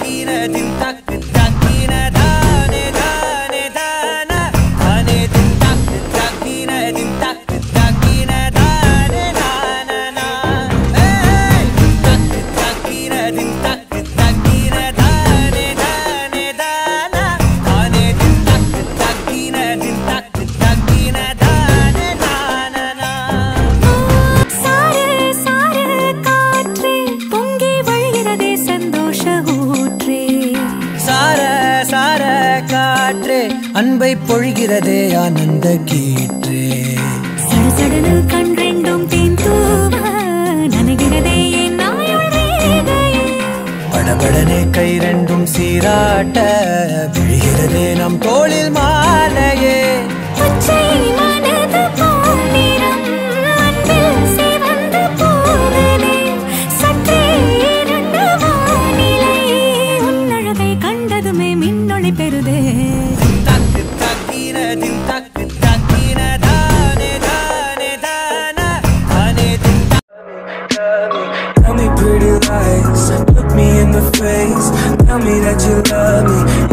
தக்கின தின் தக்கு தக்கின தானே தானே தான தானே தின் தக்கு தக்கின தின் தக்கு தக்கின தானே தானனா ஏய் தக்கு தக்கின தின் தக்கு தக்கின தானே தானே தான தானே தின் தக்கு தக்கின தின் தக்கு தக்கின தானே தானனா சாரு சாரு காற்றே பொங்கி வழிகிறதே சந்தோஷ ஊற்றே சார சார காற்றே அன்பை பொழிகிறதே ஆனந்த கீற்றே சடுசடுன்னு கண் ரெண்டும் தேன் தூவ நனைகிறதே என் நாயுள் ரேகையே படபடனே கை ரெண்டும் சீராட்ட விழுகிறதே நம் தோளில் மாலையே பச்சை மனது போல் நிறம் அன்பில் சிவந்து போகுதே சற்றே இருண்ட வானிலை உன் அழகை கண்டதுமே மின்னொளி பெறுதே தக்கு தக்கின தின் தக்கு தக்கின தானே தானே தான தானே தின் Tell me pretty lies, look me in the face. Tell me that you love me,